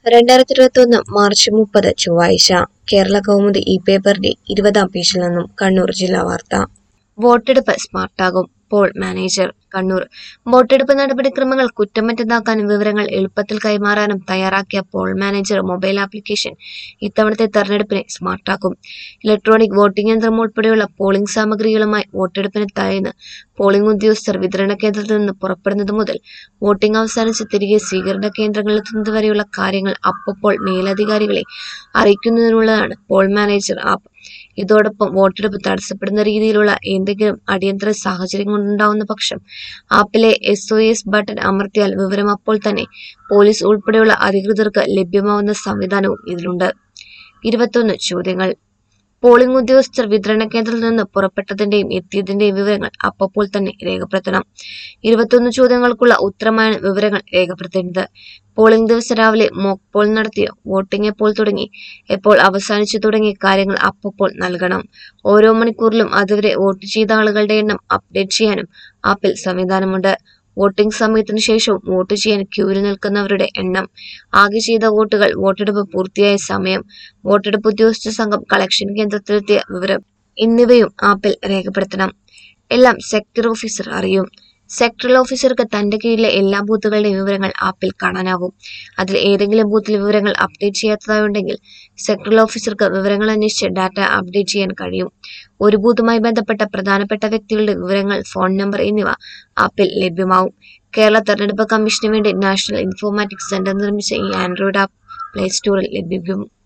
രണ്ടായിരത്തി ഇരുപത്തി ഒന്ന് മാർച്ച് മുപ്പത് ചൊവ്വാഴ്ച കേരള കൗമുദി ഈ പേപ്പറിന്റെ ഇരുപതാം പേജിൽ നിന്നും കണ്ണൂർ ജില്ലാ വാർത്ത വോട്ടെടുപ്പ് സ്മാർട്ടാകും പോൾ മാനേജർ കണ്ണൂർ വോട്ടെടുപ്പ് നടപടിക്രമങ്ങൾ കുറ്റമറ്റതാക്കാനും വിവരങ്ങൾ എളുപ്പത്തിൽ കൈമാറാനും തയ്യാറാക്കിയ പോൾ മാനേജർ മൊബൈൽ ആപ്ലിക്കേഷൻ ഇത്തവണത്തെ തെരഞ്ഞെടുപ്പിനെ സ്മാർട്ടാക്കും ഇലക്ട്രോണിക് വോട്ടിംഗ് യന്ത്രം ഉൾപ്പെടെയുള്ള പോളിംഗ് സാമഗ്രികളുമായി വോട്ടെടുപ്പിന് തലേന്ന് പോളിംഗ് ഉദ്യോഗസ്ഥർ വിതരണ കേന്ദ്രത്തിൽ നിന്ന് പുറപ്പെടുന്നത് മുതൽ വോട്ടിംഗ് അവസാനിച്ച് തിരികെ സ്വീകരണ കേന്ദ്രങ്ങളിൽ എത്തുന്നത് വരെയുള്ള കാര്യങ്ങൾ അപ്പപ്പോൾ മേലധികാരികളെ അറിയിക്കുന്നതിനുള്ളതാണ് പോൾ മാനേജർ ആപ്പ് ഇതോടൊപ്പം വോട്ടെടുപ്പ് തടസ്സപ്പെടുന്ന രീതിയിലുള്ള എന്തെങ്കിലും അടിയന്തര സാഹചര്യങ്ങളുണ്ടാവുന്ന പക്ഷം ആപ്പിലെ എസ് ഒ എസ് ബട്ടൺ അമർത്തിയാൽ വിവരം അപ്പോൾ തന്നെ പോലീസ് ഉൾപ്പെടെയുള്ള അധികൃതർക്ക് ലഭ്യമാവുന്ന സംവിധാനവും ഇതിലുണ്ട് ഇരുപത്തൊന്ന് ചോദ്യങ്ങൾ പോളിംഗ് ഉദ്യോഗസ്ഥർ വിതരണ കേന്ദ്രത്തിൽ നിന്ന് പുറപ്പെട്ടതിന്റെയും എത്തിയതിന്റെയും വിവരങ്ങൾ അപ്പോൾ തന്നെ രേഖപ്പെടുത്തണം ഇരുപത്തൊന്ന് ചോദ്യങ്ങൾക്കുള്ള ഉത്തരമാണ് വിവരങ്ങൾ രേഖപ്പെടുത്തേണ്ടത് പോളിംഗ് ദിവസം രാവിലെ മോക്ക് പോൾ നടത്തിയോ വോട്ടിംഗ് എപ്പോൾ തുടങ്ങി എപ്പോൾ അവസാനിച്ചു തുടങ്ങിയ കാര്യങ്ങൾ അപ്പോൾ നൽകണം ഓരോ മണിക്കൂറിലും അതുവരെ വോട്ട് ചെയ്ത ആളുകളുടെ എണ്ണം അപ്ഡേറ്റ് ചെയ്യാനും ആപ്പിൽ സംവിധാനമുണ്ട് വോട്ടിംഗ് സമയത്തിന് ശേഷവും വോട്ട് ചെയ്യാൻ ക്യൂവിൽ നിൽക്കുന്നവരുടെ എണ്ണം ആകെ ചെയ്ത വോട്ടുകൾ വോട്ടെടുപ്പ് പൂർത്തിയായ സമയം വോട്ടെടുപ്പ് ഉദ്യോഗസ്ഥ സംഘം കളക്ഷൻ കേന്ദ്രത്തിലെത്തിയ വിവരം എന്നിവയും ആപ്പിൽ രേഖപ്പെടുത്തണം എല്ലാം സെക്ടർ ഓഫീസർ അറിയും സെക്ടറൽ ഓഫീസർക്ക് തന്റെ കീഴിലെ എല്ലാ ബൂത്തുകളുടെയും വിവരങ്ങൾ ആപ്പിൽ കാണാനാകും അതിൽ ഏതെങ്കിലും ബൂത്തിൽ വിവരങ്ങൾ അപ്ഡേറ്റ് ചെയ്യാത്തതായുണ്ടെങ്കിൽ സെക്ടറൽ ഓഫീസർക്ക് വിവരങ്ങൾ അന്വേഷിച്ച് ഡാറ്റ അപ്ഡേറ്റ് ചെയ്യാൻ കഴിയും ഒരു ബൂത്തുമായി ബന്ധപ്പെട്ട പ്രധാനപ്പെട്ട വ്യക്തികളുടെ വിവരങ്ങൾ ഫോൺ നമ്പർ എന്നിവ ആപ്പിൽ ലഭ്യമാവും കേരള തെരഞ്ഞെടുപ്പ് കമ്മീഷന് വേണ്ടി നാഷണൽ ഇൻഫോർമാറ്റിക്സ് സെന്റർ നിർമ്മിച്ച ഈ ആൻഡ്രോയിഡ് ആപ്പ് പ്ലേ സ്റ്റോറിൽ ലഭ്യമാകും